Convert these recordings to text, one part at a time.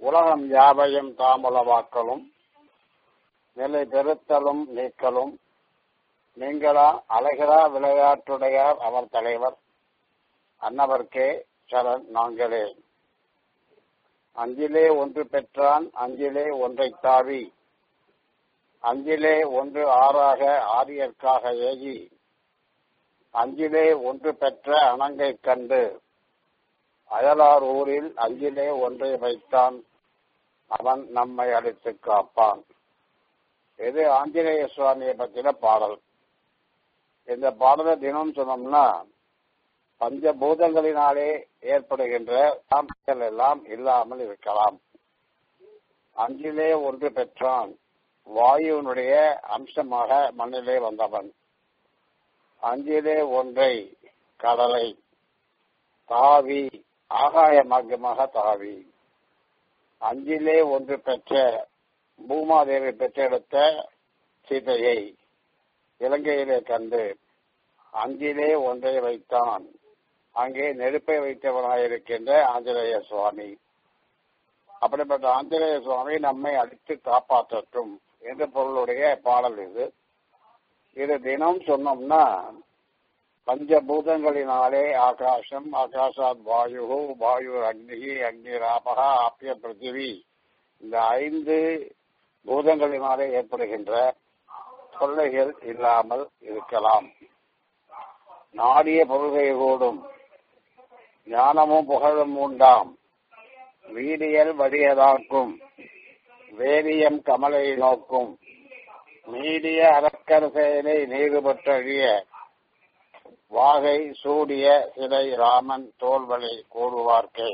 உலகம் யாவையும் தாமுலவாக்கலும் நிலை பெருத்தலும் நீக்கலும் நீங்களா அழகிறா விளையாட்டுடையார் அவர் தலைவர் அன்னவர்க்கே சரண் நாங்களே அஞ்சிலே ஒன்று பெற்றான் அஞ்சிலே ஒன்றை தாவி அஞ்சிலே ஒன்று ஆறாக ஆரியர்க்காக ஏகி அஞ்சிலே ஒன்று பெற்ற அணங்கை கண்டு அயலார் ஊரில் அஞ்சிலே ஒன்றை வைத்தான் அவன் நம்மை அழித்து காப்பான் இது ஆஞ்சநேய சுவாமியை பற்றின பாடல் இந்த பாடலை தினம் சொன்னோம்னா பஞ்சபூதங்களினாலே ஏற்படுகின்ற சாம்பிகள் எல்லாம் இல்லாமல் இருக்கலாம் அஞ்சிலே ஒன்று பெற்றான் வாயுவினுடைய அம்சமாக மண்ணிலே வந்தவன் அஞ்சிலே ஒன்றை கடலை தாவி ஆகாய மார்க்கமாக தாவி அஞ்சிலே ஒன்று பெற்ற பூமாதேவி பெற்றெடுத்த சீதையை இலங்கையிலே கண்டு அஞ்சிலே ஒன்றை வைத்தான் அங்கே நெருப்பை வைத்தவனாயிருக்கின்ற ஆஞ்சநேய சுவாமி அப்படிப்பட்ட ஆஞ்சநேய சுவாமி நம்மை அடித்து காப்பாற்றட்டும் என்ற பொருளுடைய பாடல் இது இது தினம் சொன்னோம்னா பஞ்சபூதங்களினாலே ஆகாசம் ஆகாஷாத் வாயு வாயு அக்னி அக்னி ராபகா ஆப்பிய பிருத்திவி இந்த ஐந்து பூதங்களினாலே ஏற்படுகின்ற தொல்லைகள் இல்லாமல் இருக்கலாம் நாடிய பொருள்கை கூடும் ஞானமும் புகழும் உண்டாம் வீடியல் வடியதாக்கும் வேதியம் கமலை நோக்கும் நீடிய அரக்கர் செயலை நீடுபற்றழிய வாகை சூடிய சிலை ராமன் தோல்வழி கூறுவார்க்கே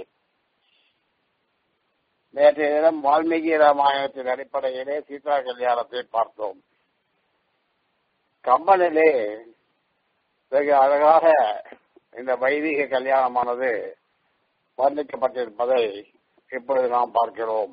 நேற்றைய தினம் வால்மீகி ராமாயணத்தின் அடிப்படையிலே சீதா கல்யாணத்தை பார்த்தோம் கம்பனிலே வெகு அழகாக இந்த வைதிக கல்யாணமானது வர்ணிக்கப்பட்டிருப்பதை இப்பொழுது நாம் பார்க்கிறோம்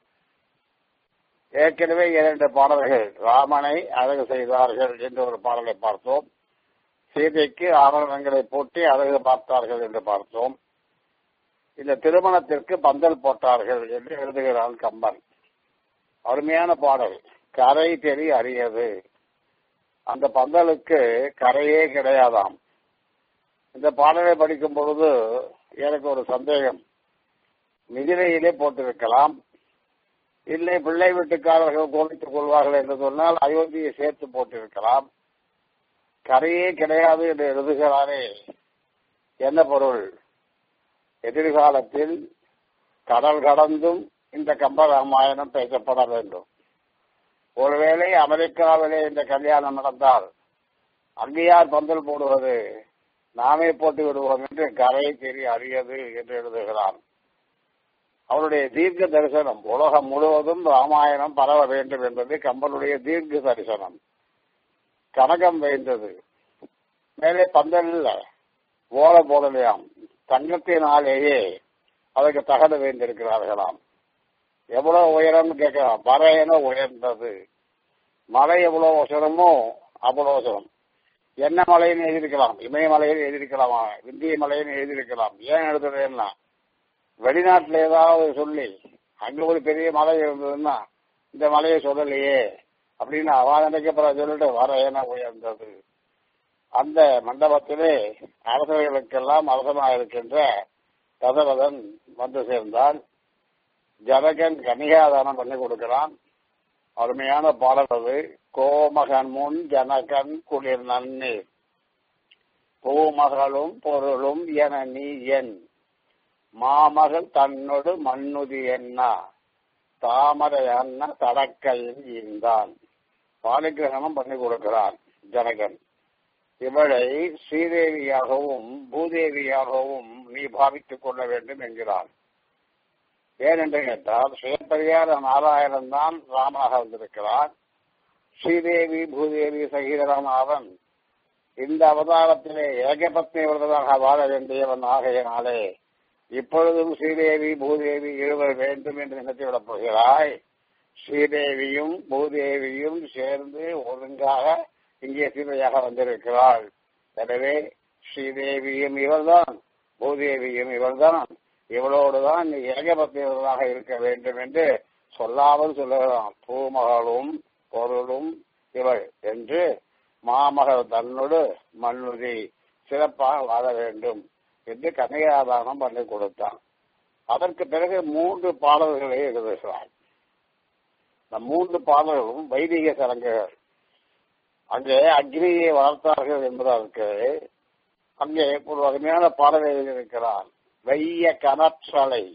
ஏற்கனவே இரண்டு பாடல்கள் ராமனை அழகு செய்தார்கள் என்று ஒரு பாடலை பார்த்தோம் சீதைக்கு ஆபரணங்களை போட்டி அழகு பார்த்தார்கள் என்று பார்த்தோம் இந்த திருமணத்திற்கு பந்தல் போட்டார்கள் என்று எழுதுகிறான் கம்பன் அருமையான பாடல் கரை தெரி அறியது அந்த பந்தலுக்கு கரையே கிடையாதாம் இந்த பாடலை படிக்கும் பொழுது எனக்கு ஒரு சந்தேகம் மிதிலையிலே போட்டிருக்கலாம் இல்லை பிள்ளை வீட்டுக்காரர்கள் கோபித்துக் கொள்வார்கள் என்று சொன்னால் அயோத்தியை சேர்த்து போட்டிருக்கலாம் கரையே கிடையாது என்று எழுதுகிறாரே என்ன பொருள் எதிர்காலத்தில் கடல் கடந்தும் இந்த கம்பராமாயணம் பேசப்பட வேண்டும் ஒருவேளை அமெரிக்காவிலே இந்த கல்யாணம் நடந்தால் அங்கேயார் பந்தல் போடுவது நாமே போட்டு விடுவோம் என்று கரை தெரிய அறியது என்று எழுதுகிறான் அவருடைய தீர்க்க தரிசனம் உலகம் முழுவதும் ராமாயணம் பரவ வேண்டும் என்பது கம்பனுடைய தீர்க்க தரிசனம் கனகம் வைந்தது மேலே பந்தல்ல ஓல போடலையாம் தங்கத்தினாலேயே அதற்கு தகடு வைந்திருக்கிறார்களாம் எவ்வளவு உயரம்னு கேட்கலாம் வரையன உயர்ந்தது மலை எவ்வளவு உசரமோ அவ்வளவு உசரம் என்ன மலைன்னு எழுதியிருக்கலாம் இமயமலைன்னு எழுதியிருக்கலாமா விந்திய மலைன்னு எழுதியிருக்கலாம் ஏன் எழுதுறேன்னா வெளிநாட்டுல ஏதாவது சொல்லி அங்க ஒரு பெரிய மலை இருந்ததுன்னா இந்த மலையை சொல்லலையே அப்படின்னு அவ நினைக்கப்புறம் சொல்லிட்டு வர என உயர்ந்தது அந்த மண்டபத்திலே அரசர்களுக்கெல்லாம் அரசனாக இருக்கின்ற தசரதன் வந்து சேர்ந்தால் ஜனகன் கன்னிகாதானம் பண்ணி கொடுக்கிறான் அருமையான பாடல் அது கோமகன் முன் ஜனகன் குளிர் நன்னீர் பூமகளும் பொருளும் என நீ என் மாமகள் தன்னொடு மண்ணுதி என்ன தாமரை அண்ண தடக்கையில் ஈந்தான் பாலிகிரகணம் பண்ணி கொடுக்கிறான் ஜனகன் இவளை ஸ்ரீதேவியாகவும் பூதேவியாகவும் நீ பாவித்துக் கொள்ள வேண்டும் என்கிறான் ஏனென்று கேட்டால் சுயப்பரியார நாராயணன் தான் ராமனாக வந்திருக்கிறார் ஸ்ரீதேவி பூதேவி சகிதராமநாதன் இந்த அவதாரத்திலே ஏகபத்னி விரதமாக வாழ வேண்டியவன் ஆகையினாலே இப்பொழுதும் ஸ்ரீதேவி பூதேவி இருவர் வேண்டும் என்று நினைத்துவிடப் போகிறாய் ஸ்ரீதேவியும் பூதேவியும் சேர்ந்து ஒழுங்காக இங்கே சீதையாக வந்திருக்கிறாள் எனவே ஸ்ரீதேவியும் இவர்தான் பூதேவியும் இவர்தான் இவளோடுதான் நீ ஏகபத்தியவர்களாக இருக்க வேண்டும் என்று சொல்லாமல் சொல்லுகிறான் பூமகளும் பொருளும் இவள் என்று மாமகள் தன்னோடு மண்ணுதி சிறப்பாக வாழ வேண்டும் என்று கன்னிகாதானம் பண்ணி கொடுத்தான் அதற்கு பிறகு மூன்று பாடல்களை எழுதுகிறார் இந்த மூன்று பாடல்களும் வைதிக சடங்குகள் அங்கே அக்னியை வளர்த்தார்கள் என்பதற்கு அங்கே ஒரு வலிமையான பாடலை எழுதியிருக்கிறார் வெய்ய கனற்றலை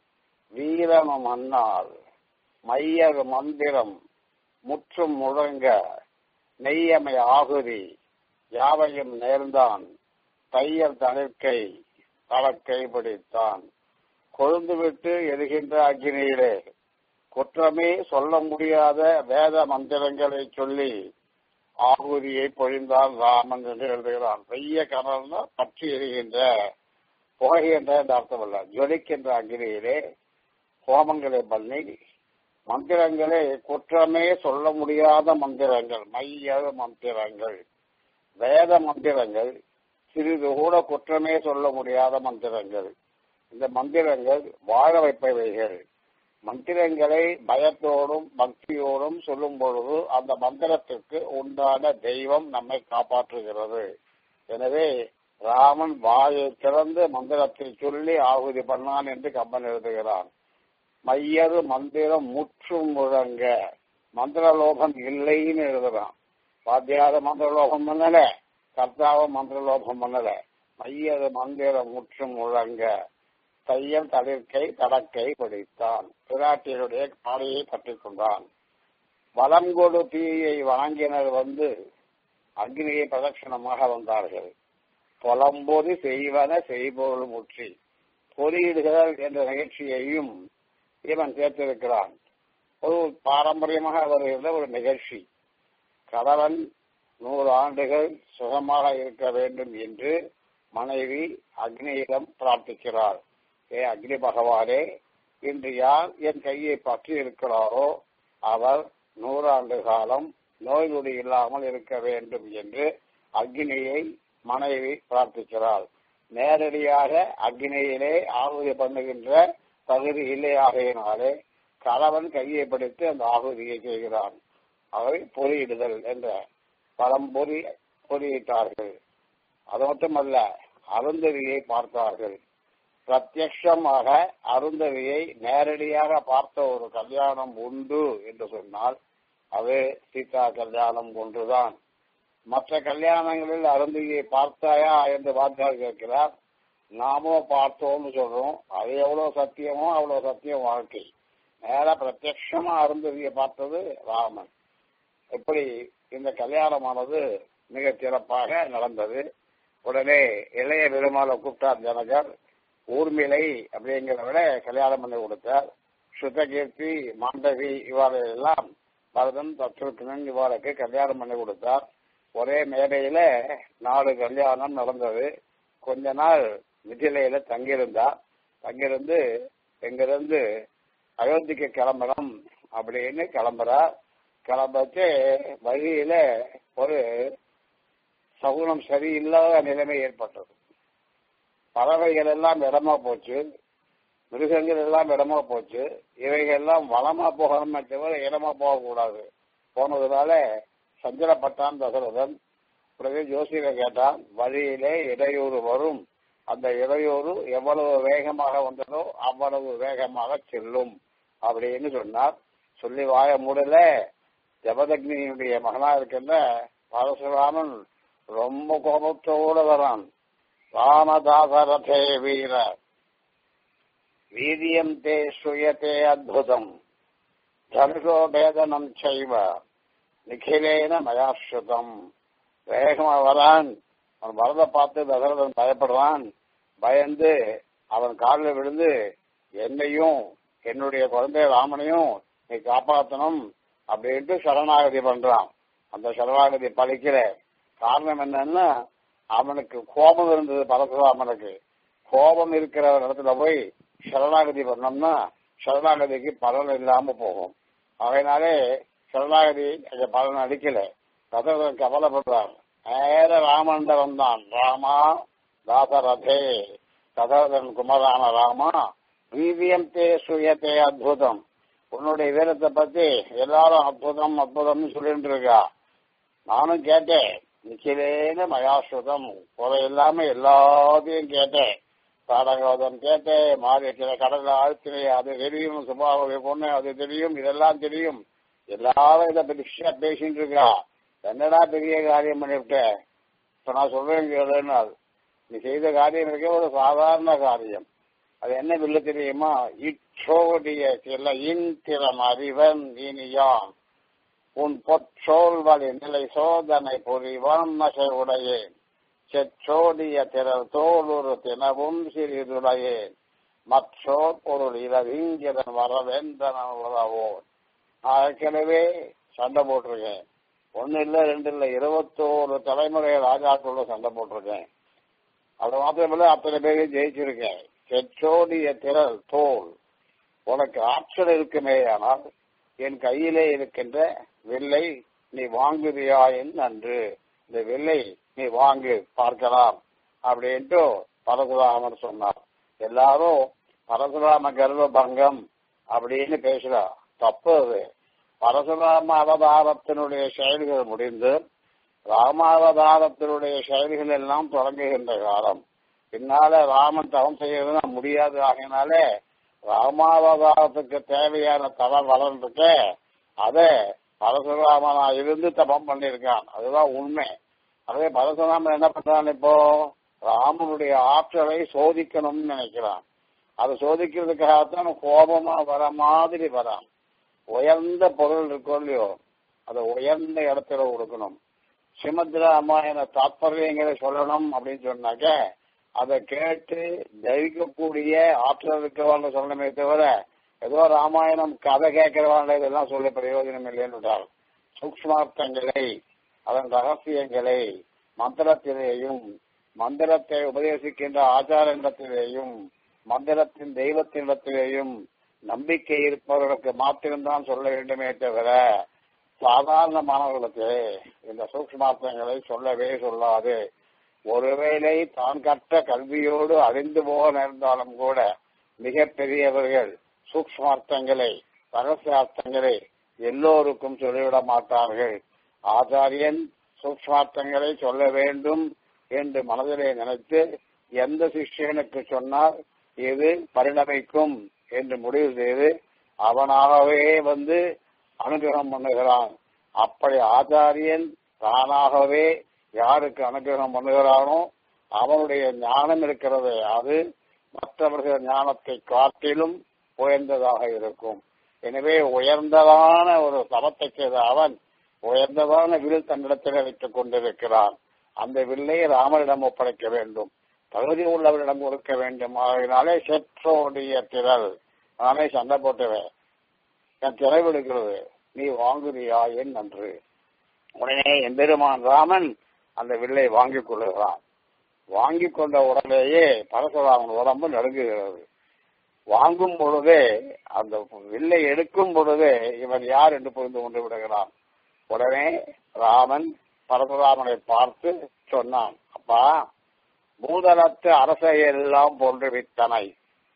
வீரமம் அன்னால் மையர் மந்திரம் முற்றும் முழங்க நெய்யமை ஆகுதி யாவையும் நேர்ந்தான் தையல் தணிற்கை தளக்கை பிடித்தான் கொழுந்துவிட்டு எரிகின்ற அக்னியிலே குற்றமே சொல்ல முடியாத வேத மந்திரங்களை சொல்லி ஆகுதியை பொழிந்தால் ராமன் என்று எழுதுகிறான் பெய்ய கனல்னா பற்றி எரிகின்ற புகைகின்ற என்ற அர்த்தம் அல்ல ஜொலிக்கின்ற அக்னியிலே ஹோமங்களை பண்ணி மந்திரங்களே குற்றமே சொல்ல முடியாத மந்திரங்கள் மைய மந்திரங்கள் வேத மந்திரங்கள் சிறிது கூட குற்றமே சொல்ல முடியாத மந்திரங்கள் இந்த மந்திரங்கள் வாழ வைப்பவைகள் மந்திரங்களை பயத்தோடும் பக்தியோடும் சொல்லும் பொழுது அந்த மந்திரத்திற்கு உண்டான தெய்வம் நம்மை காப்பாற்றுகிறது எனவே ராமன் வாயை திறந்து மந்திரத்தை சொல்லி ஆகுதி பண்ணான் என்று கம்பன் எழுதுகிறான் மையது மந்திரம் முற்றும் முழங்க மந்திரலோகம் இல்லைன்னு எழுதுறான் வாத்தியாத மந்திரலோகம் பண்ணல கர்த்தாவும் மந்திரலோகம் பண்ணல மையது மந்திரம் முற்றும் முழங்க தையல் தளிர்க்கை தடக்கை பிடித்தான் பிராட்டியருடைய பாடையை பற்றிக் கொண்டான் வலம் கொடு தீயை வாங்கினர் வந்து அக்னியை பிரதட்சணமாக வந்தார்கள் புலம்பொதி செய்வன செய்பொருள் முற்றி பொறியிடுதல் என்ற நிகழ்ச்சியையும் இவன் சேர்த்திருக்கிறான் ஒரு பாரம்பரியமாக வருகின்ற ஒரு நிகழ்ச்சி கணவன் நூறு ஆண்டுகள் சுகமாக இருக்க வேண்டும் என்று மனைவி அக்னியிடம் பிரார்த்திக்கிறார் ஏ அக்னி பகவானே இன்று யார் என் கையை பற்றி இருக்கிறாரோ அவர் நூறாண்டு காலம் நோய் நொடி இல்லாமல் இருக்க வேண்டும் என்று அக்னியை மனைவி பிரார்த்திக்கிறார் நேரடியாக அக்னியிலே ஆகுதி பண்ணுகின்ற தகுதி இல்லை ஆகையினாலே கணவன் கையை பிடித்து அந்த ஆகுதியை செய்கிறான் அவை பொறியிடுதல் என்ற பழம்பொறி பொறியிட்டார்கள் அது மட்டுமல்ல அருந்ததியை பார்த்தார்கள் பிரத்யட்சமாக அருந்ததியை நேரடியாக பார்த்த ஒரு கல்யாணம் உண்டு என்று சொன்னால் அது சீதா கல்யாணம் ஒன்றுதான் மற்ற கல்யாணங்களில் அருந்ததியை பார்த்தாயா என்று வாத்தியார் கேட்கிறார் நாமோ பார்த்தோம்னு சொல்றோம் அது எவ்வளவு சத்தியமோ அவ்வளவு சத்தியம் வாழ்க்கை நேர பிரத்யட்சமா அருந்ததியை பார்த்தது ராமன் எப்படி இந்த கல்யாணமானது மிக சிறப்பாக நடந்தது உடனே இளைய பெருமாளை கூப்பிட்டார் ஜனகர் ஊர்மிளை அப்படிங்கிறவரை கல்யாணம் பண்ணி கொடுத்தார் சுத்தகீர்த்தி மாண்டவி இவ்வாறு எல்லாம் பரதன் தத்ருக்கனன் இவ்வாறுக்கு கல்யாணம் பண்ணி கொடுத்தார் ஒரே மேடையில நாலு கல்யாணம் நடந்தது கொஞ்ச நாள் மிதிலையில தங்கியிருந்தா தங்கியிருந்து எங்கிருந்து அயோத்திக்கு கிளம்பணும் அப்படின்னு கிளம்புறா கிளம்பச்சு வழியில ஒரு சகுனம் சரியில்லாத நிலைமை ஏற்பட்டது பறவைகள் எல்லாம் இடமா போச்சு மிருகங்கள் எல்லாம் இடமா போச்சு இவைகள் எல்லாம் வளமா போகணுமே தவிர இடமா போகக்கூடாது போனதுனால சஞ்சலப்பட்டான் தசரதன் பிறகு ஜோசியரை கேட்டான் வழியிலே இடையூறு வரும் அந்த இடையூறு எவ்வளவு வேகமாக வந்ததோ அவ்வளவு வேகமாக செல்லும் அப்படின்னு சொன்னார் சொல்லி வாய மூடல ஜபதக்னியினுடைய மகனா இருக்கின்ற பரசுராமன் ரொம்ப கோபத்தோட வரான் ராமதாசரதே வீர வீரியம் தே சுயத்தே அத்புதம் தனுஷோ பேதனம் செய்வ நிখিலேன மயாஸ்ருதம் வேகமா வரான் அவன் வரத பார்த்து தசரதன் பயப்படுறான் பயந்து அவன் காலில் விழுந்து என்னையும் என்னுடைய குழந்தை ராமனையும் நீ காப்பாற்றணும் அப்படின்ட்டு சரணாகதி பண்றான் அந்த சரணாகதி பழிக்கல காரணம் என்னன்னா அவனுக்கு கோபம் இருந்தது பரசுராமனுக்கு கோபம் இருக்கிற இடத்துல போய் சரணாகதி பண்ணோம்னா சரணாகதிக்கு பலன் இல்லாம போகும் அதனாலே சரணாகதி அந்த பலன் அடிக்கல தசரதன் கவலைப்படுறான் நேர ராமண்ட வந்தான் ராமா தாசரதே ததோதன் குமரான ராமா வீரியம் தே சுயத்தே அத்புதம் உன்னுடைய வீரத்தை பத்தி எல்லாரும் அற்புதம் அற்புதம்னு சொல்லிட்டு இருக்கா நானும் கேட்டேன் நிக்கிலேன்னு மயாசுதம் குறை இல்லாம எல்லாத்தையும் கேட்டேன் தாடகோதம் கேட்டேன் மாறி கடல்ல ஆழ்த்தினே அது தெரியும் சுபாவை பொண்ணு அது தெரியும் இதெல்லாம் தெரியும் எல்லாரும் இதை பெருசா பேசிட்டு இருக்கா என்னடா பெரிய காரியம் பண்ணிவிட்டேன் இப்ப நான் சொல்றேன் கேளுன்னு அது நீ செய்த காரியம் இருக்க ஒரு சாதாரண காரியம் அது என்ன வில்ல தெரியுமா இற்றோடிய சில இன்திறம் அறிவன் இனியான் உன் பொற்றோல்வழி நிலை சோதனை புரிவான் நகை உடையேன் செற்றோடிய திரள் தோளுரு தினவும் சிறிதுடையேன் மற்றோர் பொருள் இரவிங்கிதன் வரவென்றன உறவோன் நான் ஏற்கனவே சண்டை போட்டிருக்கேன் ஒன்னு இல்ல ரெண்டு இல்ல இருபத்தோரு தலைமுறை ராஜாக்களோட சண்டை போட்டிருக்கேன் அது மாத்திரமில்ல அத்தனை பேரையும் ஜெயிச்சிருக்கேன் செற்றோடிய திரள் தோல் உனக்கு ஆற்றல் இருக்குமே ஆனால் என் கையிலே இருக்கின்ற வில்லை நீ வாங்குவியாயின் நன்று இந்த வில்லை நீ வாங்கு பார்க்கலாம் அப்படின்ட்டு பரசுராமர் சொன்னார் எல்லாரும் பரசுராம கர்வ பங்கம் அப்படின்னு பேசுறா தப்பு அது பரசுராம அவதாரத்தினுடைய செயல்கள் முடிந்து ராமாவதாரத்தினுடைய செயல்கள் எல்லாம் தொடங்குகின்ற காலம் பின்னால ராமன் தவம் செய்யறது முடியாது ஆகினாலே ராமாவதாரத்துக்கு தேவையான தவம் வளர்ந்துக்க அத பரசுராமனா இருந்து தபம் பண்ணிருக்கான் அதுதான் உண்மை அதே பரசுராமன் என்ன பண்றான் இப்போ ராமனுடைய ஆற்றலை சோதிக்கணும்னு நினைக்கிறான் அதை சோதிக்கிறதுக்காகத்தான் கோபமா வர மாதிரி வரான் உயர்ந்த பொருள் இருக்கோ இல்லையோ அதை உயர்ந்த இடத்துல கொடுக்கணும் ஸ்ரீமத் ராமாயண தாத்பரியங்களை சொல்லணும் அப்படின்னு சொன்னாக்க அதை கேட்டு ஜெயிக்கக்கூடிய ஆற்றல் இருக்கவான்னு சொல்லணுமே தவிர ஏதோ ராமாயணம் கதை கேட்கிறவாங்க இதெல்லாம் சொல்ல பிரயோஜனம் இல்லைன்னு சூக்மார்த்தங்களை அதன் ரகசியங்களை மந்திரத்திலேயும் மந்திரத்தை உபதேசிக்கின்ற ஆச்சாரத்திலேயும் மந்திரத்தின் தெய்வத்தினிடத்திலேயும் நம்பிக்கை இருப்பவர்களுக்கு மாத்திரம்தான் சொல்ல வேண்டுமே தவிர சாதாரண மாணவர்களுக்கு இந்த சூக்மார்த்தங்களை சொல்லவே சொல்லாது ஒருவேளை தான் கற்ற கல்வியோடு அறிந்து போக நேர்ந்தாலும் கூட மிக பெரியவர்கள் சூக்மார்த்தங்களை ரகசியார்த்தங்களை எல்லோருக்கும் சொல்லிவிட மாட்டார்கள் ஆச்சாரியன் சூக்மார்த்தங்களை சொல்ல வேண்டும் என்று மனதிலே நினைத்து எந்த சிஷ்யனுக்கு சொன்னால் இது பரிணமிக்கும் என்று முடிவு செய்து அவனாகவே வந்து அனுகிரகம் பண்ணுகிறான் அப்படி ஆச்சாரியன் தானாகவே யாருக்கு அனுகிரகம் பண்ணுகிறானோ அவனுடைய ஞானம் இருக்கிறது அது மற்றவர்கள் ஞானத்தை காட்டிலும் உயர்ந்ததாக இருக்கும் எனவே உயர்ந்ததான ஒரு தவத்தை செய்த அவன் உயர்ந்ததான வில் தன்னிடத்தில் வைத்துக் கொண்டிருக்கிறான் அந்த வில்லை ராமனிடம் ஒப்படைக்க வேண்டும் தகுதி உள்ளவரிடம் கொடுக்க வேண்டும் ஆகினாலே செற்றோடைய திரள் நானே சண்டை போட்டுவேன் என் திரை விடுகிறது நீ வாங்குறியா என் நன்று உடனே எம்பெருமான் ராமன் அந்த வில்லை வாங்கிக் கொள்ளுகிறான் வாங்கி கொண்ட உடனேயே பரசுராமன் உடம்பு நடுங்குகிறது வாங்கும் பொழுதே அந்த வில்லை எடுக்கும் பொழுதே இவன் யார் என்று புரிந்து கொண்டு விடுகிறான் உடனே ராமன் பரசுராமனை பார்த்து சொன்னான் அப்பா பூதலத்து அரசையெல்லாம் போன்றுவித்தனை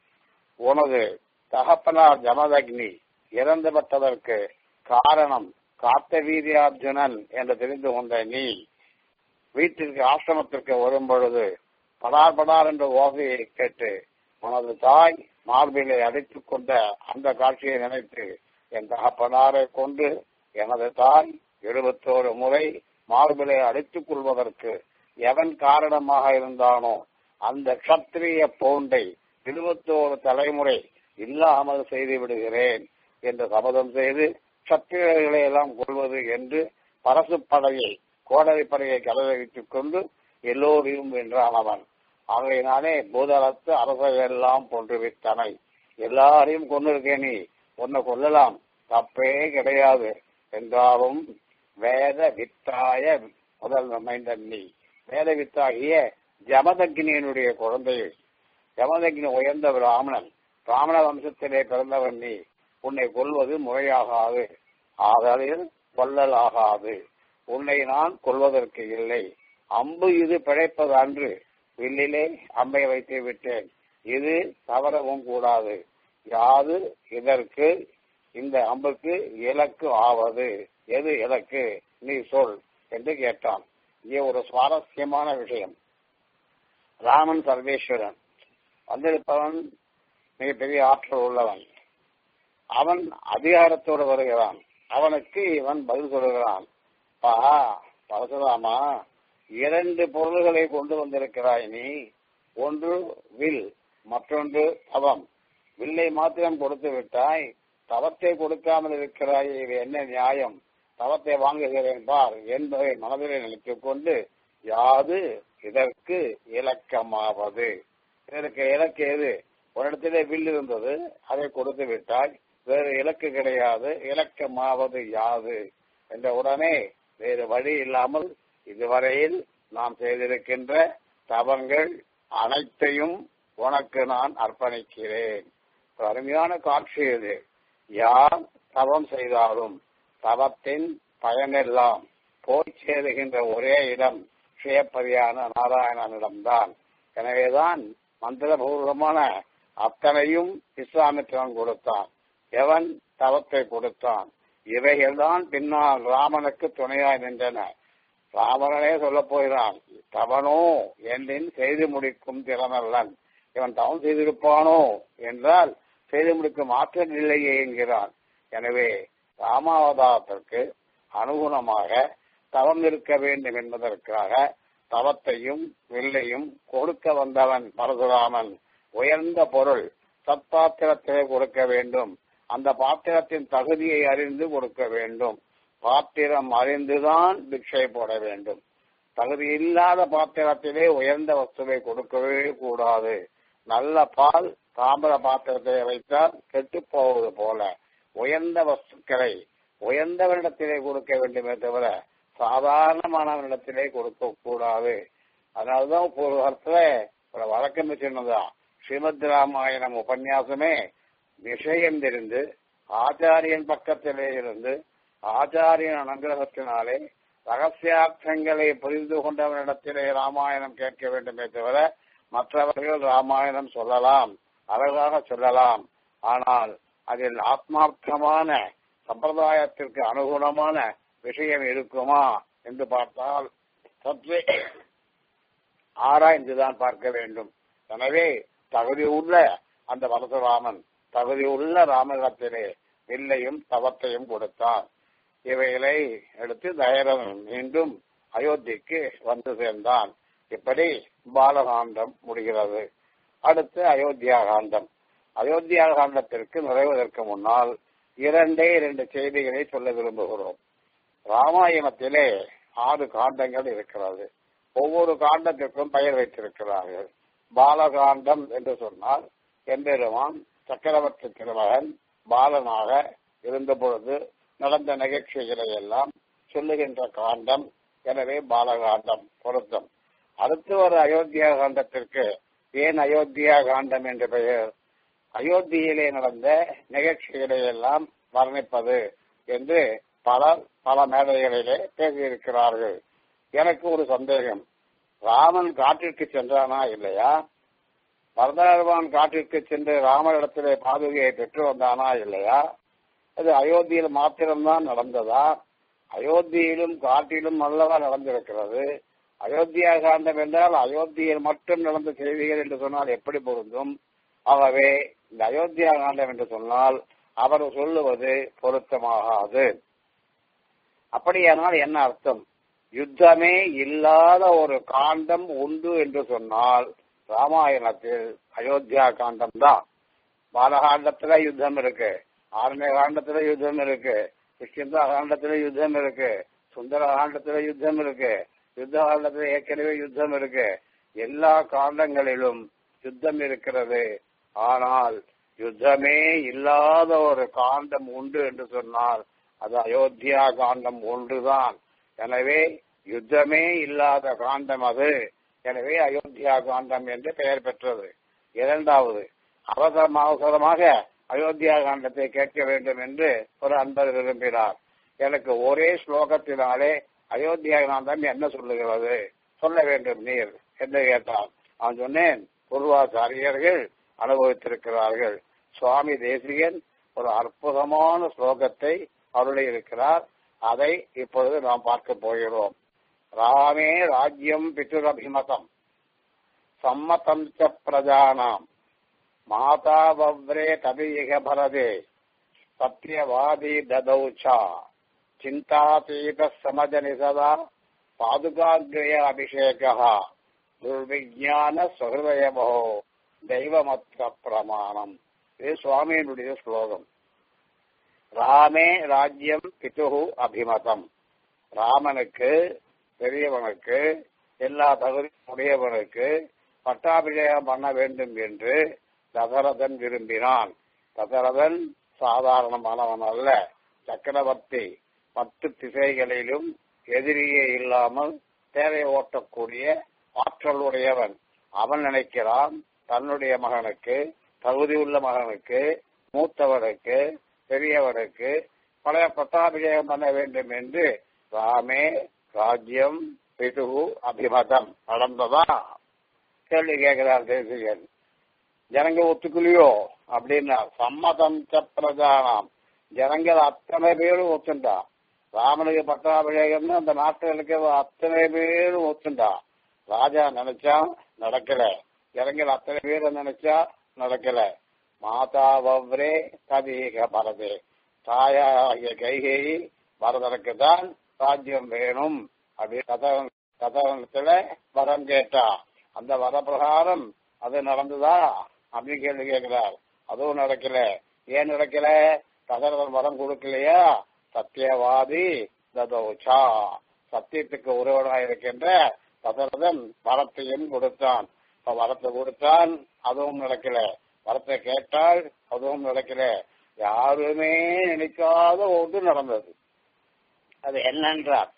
உனது தகப்பனார் ஜமதக்னி இறந்துவிட்டதற்கு காரணம் காத்த வீரியார்ஜுனன் என்று தெரிந்து கொண்ட நீ வீட்டிற்கு ஆசிரமத்திற்கு வரும் பொழுது படார் படார் என்ற ஓசையை கேட்டு உனது தாய் மார்பிலை அடைத்துக் கொண்ட அந்த காட்சியை நினைத்து என் தகப்பனாரை கொண்டு எனது தாய் எழுபத்தோரு முறை மார்பிலை அடைத்துக் கொள்வதற்கு எவன் காரணமாக இருந்தானோ அந்த கத்திரிய போண்டை இருபத்தோரு தலைமுறை இல்லாமல் செய்து விடுகிறேன் என்று சபதம் செய்து சத்திரர்களை எல்லாம் கொள்வது என்று பரசு படையை கோடரி படையை கலவை வைத்துக் கொண்டு எல்லோரையும் வென்றான் அவன் ஆகையினாலே பூதளத்து அரசர்கள் எல்லாம் போன்றுவித்தனை எல்லாரையும் கொண்டிருக்கேன் நீ உன்னை கொல்லலாம் தப்பே கிடையாது என்றாலும் வேத வித்தாய முதல் மைந்தன் நீ வேத வித்தாகிய ஜமதக்னியனுடைய குழந்தை ஜமதக்னி உயர்ந்த பிராமணன் பிராமண வம்சத்திலே பிறந்தவன் நீ உன்னை கொல்வது முறையாகாது ஆதலில் கொல்லல் ஆகாது உன்னை நான் கொல்வதற்கு இல்லை அம்பு இது பிழைப்பது அன்று வில்லிலே அம்பை வைத்து விட்டேன் இது தவறவும் கூடாது யாது இதற்கு இந்த அம்புக்கு இலக்கு ஆவது எது இலக்கு நீ சொல் என்று கேட்டான் இங்கே ஒரு சுவாரஸ்யமான விஷயம் ராமன் சர்வேஸ்வரன் வந்திருப்பவன் மிகப்பெரிய ஆற்றல் உள்ளவன் அவன் அதிகாரத்தோடு வருகிறான் அவனுக்கு இவன் பதில் சொல்கிறான் பா பரசுராமா இரண்டு பொருள்களை கொண்டு வந்திருக்கிறாய் நீ ஒன்று வில் மற்றொன்று தவம் வில்லை மாத்திரம் கொடுத்து விட்டாய் தவத்தை கொடுக்காமல் இருக்கிறாய் இது என்ன நியாயம் தவத்தை வாங்குகிறேன் பார் என்பதை மனதிலே நினைத்துக் கொண்டு யாது இதற்கு இலக்கமாவது இதற்கு இலக்கு எது ஒரு இடத்திலே வில் இருந்தது அதை கொடுத்து விட்டாய் வேறு இலக்கு கிடையாது இலக்கமாவது யாது என்ற உடனே வேறு வழி இல்லாமல் இதுவரையில் நாம் செய்திருக்கின்ற தவங்கள் அனைத்தையும் உனக்கு நான் அர்ப்பணிக்கிறேன் ஒரு அருமையான காட்சி இது யார் தவம் செய்தாலும் தவத்தின் பயனெல்லாம் போய் சேருகின்ற ஒரே இடம் சுயப்பதியான நாராயணனிடம்தான் எனவேதான் மந்திரபூர்வமான அத்தனையும் இஸ்லாமியத்திடம் கொடுத்தான் எவன் தவத்தை கொடுத்தான் இவைகள்தான் பின்னால் ராமனுக்கு துணையாய் நின்றன ராவணனே சொல்ல போகிறான் தவனோ என்றின் செய்து முடிக்கும் திறனல்லன் இவன் தவம் செய்திருப்பானோ என்றால் செய்து முடிக்கும் ஆற்றல் இல்லையே என்கிறான் எனவே ராமாவதாரத்திற்கு அனுகுணமாக தவம் இருக்க வேண்டும் என்பதற்காக தவத்தையும் வில்லையும் கொடுக்க வந்தவன் பரசுராமன் உயர்ந்த பொருள் சத்பாத்திரத்திலே கொடுக்க வேண்டும் அந்த பாத்திரத்தின் தகுதியை அறிந்து கொடுக்க வேண்டும் பாத்திரம் அறிந்துதான் பிக்ஷை போட வேண்டும் தகுதி இல்லாத பாத்திரத்திலே உயர்ந்த வஸ்துவை கொடுக்கவே கூடாது நல்ல பால் தாமிர பாத்திரத்தை வைத்தால் கெட்டு போவது போல உயர்ந்த வஸ்துக்களை உயர்ந்தவரிடத்திலே கொடுக்க வேண்டுமே தவிர சாதாரணமானவரிடத்திலே கொடுக்க கூடாது அதனாலதான் ஒரு காலத்துல ஒரு வழக்கம் வச்சிருந்ததான் ஸ்ரீமத் ராமாயணம் உபன்யாசமே விஷயம் தெரிந்து ஆச்சாரியன் பக்கத்திலே இருந்து ஆச்சாரியன் அனுகிரகத்தினாலே ரகசியார்த்தங்களை புரிந்து கொண்டவனிடத்திலே ராமாயணம் கேட்க வேண்டுமே தவிர மற்றவர்கள் ராமாயணம் சொல்லலாம் அழகாக சொல்லலாம் ஆனால் அதில் ஆத்மார்த்தமான சம்பிரதாயத்திற்கு அனுகுணமான விஷயம் இருக்குமா என்று பார்த்தால் சற்றே ஆராய்ந்துதான் பார்க்க வேண்டும் எனவே தகுதி உள்ள அந்த பரசுராமன் தகுதி உள்ள ராமனிடத்திலே வில்லையும் தவத்தையும் கொடுத்தான் இவைகளை எடுத்து தயரன் மீண்டும் அயோத்திக்கு வந்து சேர்ந்தான் இப்படி பாலகாண்டம் முடிகிறது அடுத்து அயோத்தியா காண்டம் அயோத்தியா காண்டத்திற்கு நுழைவதற்கு முன்னால் இரண்டே இரண்டு செய்திகளை சொல்ல விரும்புகிறோம் ராமாயணத்திலே ஆறு காண்டங்கள் இருக்கிறது ஒவ்வொரு காண்டத்திற்கும் பெயர் வைத்திருக்கிறார்கள் பாலகாண்டம் என்று சொன்னால் எம்பெருமான் சக்கரவர்த்தி திருமகன் பாலனாக இருந்த பொழுது நடந்த நிகழ்ச்சிகளை எல்லாம் சொல்லுகின்ற காண்டம் எனவே பாலகாண்டம் பொருத்தம் அடுத்து ஒரு அயோத்தியா காண்டத்திற்கு ஏன் அயோத்தியா காண்டம் என்ற பெயர் அயோத்தியிலே நடந்த நிகழ்ச்சிகளை எல்லாம் வர்ணிப்பது என்று பலர் பல மேடைகளிலே பேசியிருக்கிறார்கள் எனக்கு ஒரு சந்தேகம் ராமன் காட்டிற்கு சென்றானா இல்லையா பரதாழ்வான் காட்டிற்கு சென்று ராமனிடத்திலே பாதுகையை பெற்று வந்தானா இல்லையா அது அயோத்தியில் மாத்திரம்தான் நடந்ததா அயோத்தியிலும் காட்டிலும் அல்லவா நடந்திருக்கிறது அயோத்தியா காண்டம் என்றால் அயோத்தியில் மட்டும் நடந்த செய்திகள் என்று சொன்னால் எப்படி பொருந்தும் ஆகவே இந்த அயோத்தியா காண்டம் என்று சொன்னால் அவர் சொல்லுவது பொருத்தமாகாது அப்படியானால் என்ன அர்த்தம் யுத்தமே இல்லாத ஒரு காண்டம் உண்டு என்று சொன்னால் ராமாயணத்தில் அயோத்தியா காண்டம் தான் பாலகாண்டத்துல யுத்தம் இருக்கு ஆரண்ய காண்டத்துல யுத்தம் இருக்கு கிருஷ்ணா காண்டத்துல யுத்தம் இருக்கு சுந்தர காண்டத்துல யுத்தம் இருக்கு யுத்த காண்டத்துல ஏற்கனவே யுத்தம் இருக்கு எல்லா காண்டங்களிலும் யுத்தம் இருக்கிறது ஆனால் யுத்தமே இல்லாத ஒரு காண்டம் உண்டு என்று சொன்னால் அது அயோத்தியா காண்டம் ஒன்றுதான் எனவே யுத்தமே இல்லாத காண்டம் அது எனவே அயோத்தியா காண்டம் என்று பெயர் பெற்றது இரண்டாவது அவசரம் அவசரமாக அயோத்தியா காண்டத்தை கேட்க வேண்டும் என்று ஒரு அன்பர் விரும்பினார் எனக்கு ஒரே ஸ்லோகத்தினாலே அயோத்தியா காண்டம் என்ன சொல்லுகிறது சொல்ல வேண்டும் நீர் என்று கேட்டார் நான் சொன்னேன் பூர்வாச்சாரியர்கள் அனுபவித்திருக்கிறார்கள் சுவாமி தேசிகன் ஒரு அற்புதமான ஸ்லோகத்தை அருளி இருக்கிறார் அதை இப்பொழுது நாம் பார்க்க போகிறோம் ராமே ராஜ்யம் பிதுரபிமதம் சம்மதம் ச பிரஜானாம் மாதா வவ்ரே தபியிக பரதே சத்யவாதி ததௌச்சா சிந்தாதீத சமஜனி சதா பாதுகாகிரய அபிஷேகா துர்விஜான சுகிருதயமோ தெய்வமற்ற பிரமாணம் இது சுவாமியினுடைய ஸ்லோகம் ராமே ராஜ்யம் பிதுகு அபிமதம் ராமனுக்கு பெரியவனுக்கு எல்லா தகுதியும் உடையவனுக்கு பட்டாபிஷேகம் பண்ண வேண்டும் என்று தசரதன் விரும்பினான் தசரதன் சாதாரணமானவன் அல்ல சக்கரவர்த்தி பத்து திசைகளிலும் எதிரியே இல்லாமல் தேரை ஓட்டக்கூடிய ஆற்றல் உடையவன் அவன் நினைக்கிறான் தன்னுடைய மகனுக்கு தகுதியுள்ள மகனுக்கு மூத்தவனுக்கு பெரியவனுக்கு பழைய பட்டாபிஷேகம் பண்ண வேண்டும் என்று ராமே ராஜ்யம் பிதுகு அபிமதம் நடந்ததா கேள்வி கேட்கிறார் தேசிகன் ஜனங்க ஒத்துக்கலையோ அப்படின்னா சம்மதம் ச பிரஜானாம் ஜனங்கள் அத்தனை பேரும் ஒத்துண்டா ராமனுக்கு பட்டாபிஷேகம்னு அந்த நாட்டில் இருக்கிற அத்தனை பேரும் ஒத்துண்டா ராஜா நினைச்சா நடக்கல ஜனங்கள் அத்தனை பேரும் நினைச்சா நடக்கல மாதா வவ்ரே கதீக பரதே தாயாகிய கைகேயி பரதனுக்கு தான் ராஜ்யம் வேணும் அப்படி கதவன் கதவனத்துல வரம் கேட்டா அந்த வர பிரகாரம் அது நடந்ததா அப்படின்னு கேள்வி கேட்கிறார் அதுவும் நடக்கல ஏன் நடக்கல கதவன் வரம் கொடுக்கலையா சத்தியவாதி ததோச்சா சத்தியத்துக்கு உறவனாக இருக்கின்ற ததரதன் வரத்தையும் கொடுத்தான் இப்ப வரத்தை கொடுத்தான் அதுவும் நடக்கல வரத்தை கேட்டால் அதுவும் நடக்கல யாருமே நினைக்காத ஒன்று நடந்தது அது என்னன்றார்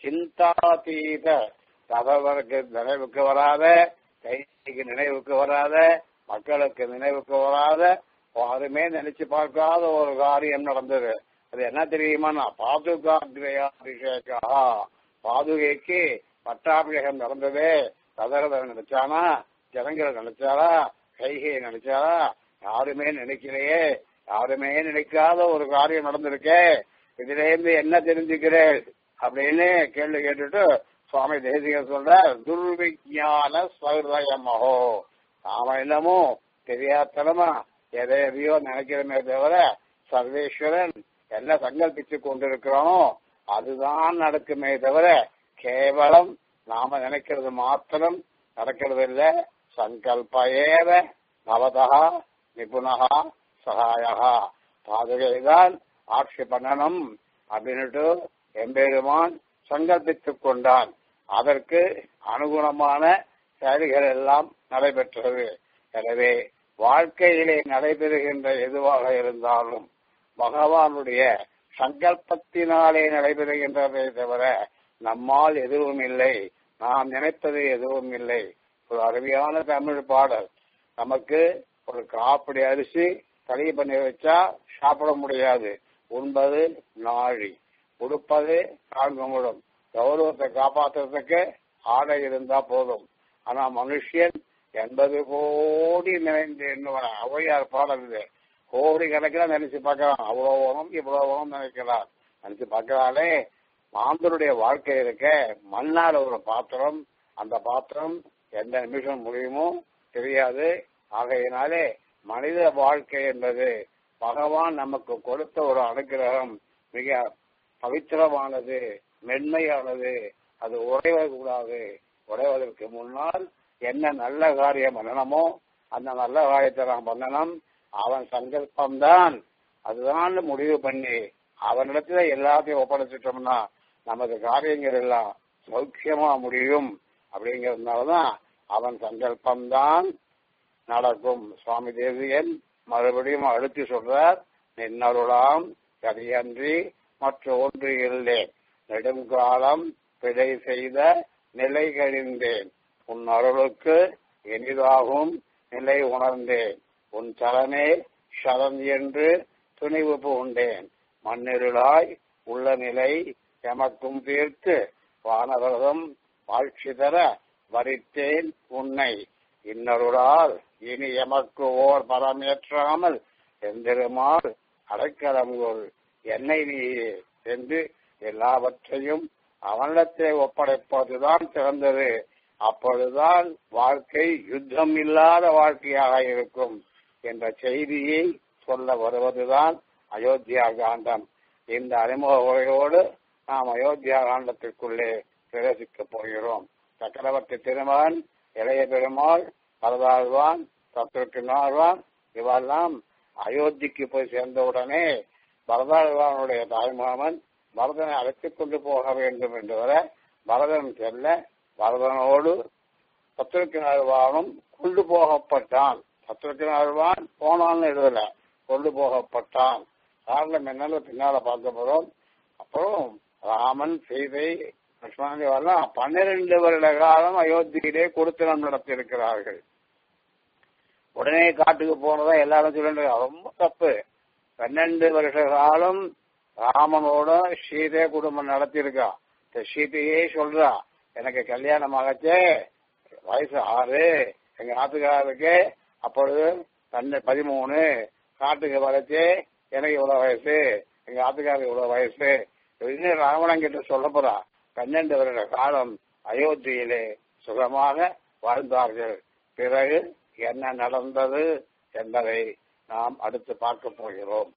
சிந்தாதீத தகவலுக்கு நினைவுக்கு வராத கைக்கு நினைவுக்கு வராத மக்களுக்கு நினைவுக்கு வராத யாருமே நினைச்சு பார்க்காத ஒரு காரியம் நடந்தது அது என்ன தெரியுமா பாதுகாக்கிரையா அபிஷேகா பாதுகைக்கு பட்டாபிஷேகம் நடந்ததே கதரதன் நினைச்சானா ஜனங்களை நினைச்சாரா கைகை நினைச்சாரா யாருமே நினைக்கலையே யாருமே நினைக்காத ஒரு காரியம் நடந்திருக்கே இதுல இருந்து என்ன தெரிஞ்சுக்கிறேன் அப்படின்னு கேள்வி கேட்டுட்டு சுவாமி தேசிகன் சொல்ற துர்விஜான சௌரயமோ நாம என்னமோ தெரியாதனமா எதை எதையோ நினைக்கிறோமே தவிர சர்வேஸ்வரன் என்ன சங்கல்பிச்சு கொண்டிருக்கிறோனோ அதுதான் நடக்குமே தவிர கேவலம் நாம நினைக்கிறது மாத்திரம் நடக்கிறது இல்ல சங்கல்ப ஏவ நவதா நிபுணகா சகாயகா பாதுகைதான் ஆட்சி பண்ணணும் அப்படின்னுட்டு எம்பெருமான் சங்கல்பித்துக் கொண்டான் அதற்கு அனுகுணமான செயல்கள் எல்லாம் நடைபெற்றது எனவே வாழ்க்கையிலே நடைபெறுகின்ற எதுவாக இருந்தாலும் பகவானுடைய சங்கல்பத்தினாலே நடைபெறுகின்றதை தவிர நம்மால் எதுவும் இல்லை நாம் நினைப்பது எதுவும் இல்லை ஒரு அருமையான தமிழ் பாடல் நமக்கு ஒரு காப்படி அரிசி தடை பண்ணி வச்சா சாப்பிட முடியாது உண்பது நாழி உடுப்பது காண்குமிடும் கௌரவத்தை காப்பாற்றுறதுக்கு ஆடை இருந்தா போதும் ஆனா மனுஷன் எண்பது கோடி நிறைந்து எண்ணுவன ஔவையார் பாடல் இது கோடி கணக்கில் நினைச்சு பார்க்கலாம் அவ்வளவு வேணும் இவ்வளவு வேணும் நினைக்கிறார் நினைச்சு பார்க்கிறாலே மாந்தருடைய வாழ்க்கை இருக்க மண்ணால் ஒரு பாத்திரம் அந்த பாத்திரம் எந்த நிமிஷம் முடியுமோ தெரியாது ஆகையினாலே மனித வாழ்க்கை என்பது பகவான் நமக்கு கொடுத்த ஒரு அனுகிரகம் மிக பவித்திரமானது மென்மையானது அது உடையக்கூடாது உடைவதற்கு முன்னால் என்ன நல்ல காரியம் பண்ணணுமோ அந்த நல்ல காரியத்தை நாம் பண்ணணும் அவன் சங்கல்பம்தான் அதுதான் முடிவு பண்ணி அவனிடத்துல எல்லாத்தையும் ஒப்படைச்சிட்டோம்னா நமது காரியங்கள் எல்லாம் சௌக்கியமா முடியும் அப்படிங்கறதுனாலதான் அவன் சங்கல்பம்தான் நடக்கும் சுவாமி தேவியன் மறுபடியும் அழுத்தி சொல்றார் நின்னருளாம் கதையன்றி மற்ற ஒன்று இல்லை நெடுங்காலம் பிழை செய்த நிலை கழிந்தேன் உன் அருளுக்கு எளிதாகும் நிலை உணர்ந்தேன் உன் சரணே சரண் என்று துணிவு பூண்டேன் மண்ணிருளாய் உள்ள நிலை எமக்கும் தீர்த்து வானவரதம் வாழ்ச்சி தர வரித்தேன் உன்னை இன்னருளால் இனி எமக்கு ஓர் பரமேற்றாமல் எந்திருமால் அடைக்கலங்கோல் என்னை நீயே என்று எல்லாவற்றையும் அவனிடத்தை ஒப்படைப்பதுதான் சிறந்தது அப்பொழுதுதான் வாழ்க்கை யுத்தம் இல்லாத வாழ்க்கையாக இருக்கும் என்ற செய்தியை சொல்ல வருவதுதான் அயோத்தியா காண்டம் இந்த அறிமுக உரையோடு நாம் அயோத்தியா காண்டத்திற்குள்ளே பிரவேசிக்கப் போகிறோம் சக்கரவர்த்தி திருமகன் இளைய பெருமாள் பரதாழ்வான் சத்ருக்கினாழ்வான் இவெல்லாம் அயோத்திக்கு போய் சேர்ந்தவுடனே பரதாழ்வானுடைய தாய்மாமன் பரதனை அழைத்துக் கொண்டு போக வேண்டும் என்று வர பரதன் செல்ல பரதனோடு சத்ருக்கினாழ்வானும் கொண்டு போகப்பட்டான் சத்ருக்கினாழ்வான் போனான்னு எழுதல கொண்டு போகப்பட்டான் காரணம் என்னன்னு பின்னால பார்க்க போறோம் அப்புறம் ராமன் சீதை லட்சுமணன் இவரெல்லாம் பன்னிரண்டு வருட காலம் அயோத்தியிலே கொடுத்தனம் நடத்தியிருக்கிறார்கள் உடனே காட்டுக்கு போனதா எல்லாரும் சொல்லிட்டு ரொம்ப தப்பு பன்னெண்டு வருஷ காலம் ராமனோட சீதை குடும்பம் நடத்தியிருக்கா இந்த சீதையே சொல்றா எனக்கு கல்யாணம் ஆகச்சே வயசு ஆறு எங்க ஆத்துக்காரருக்கு அப்பொழுது தன்னை பதிமூணு காட்டுக்கு வரச்சே எனக்கு இவ்வளவு வயசு எங்க ஆத்துக்காரருக்கு இவ்வளவு வயசு இன்னும் ராவணன் கிட்ட சொல்ல போறா பன்னெண்டு வருட காலம் அயோத்தியிலே சுகமாக வாழ்ந்தார்கள் பிறகு என்ன நடந்தது என்பதை நாம் அடுத்து பார்க்க போகிறோம்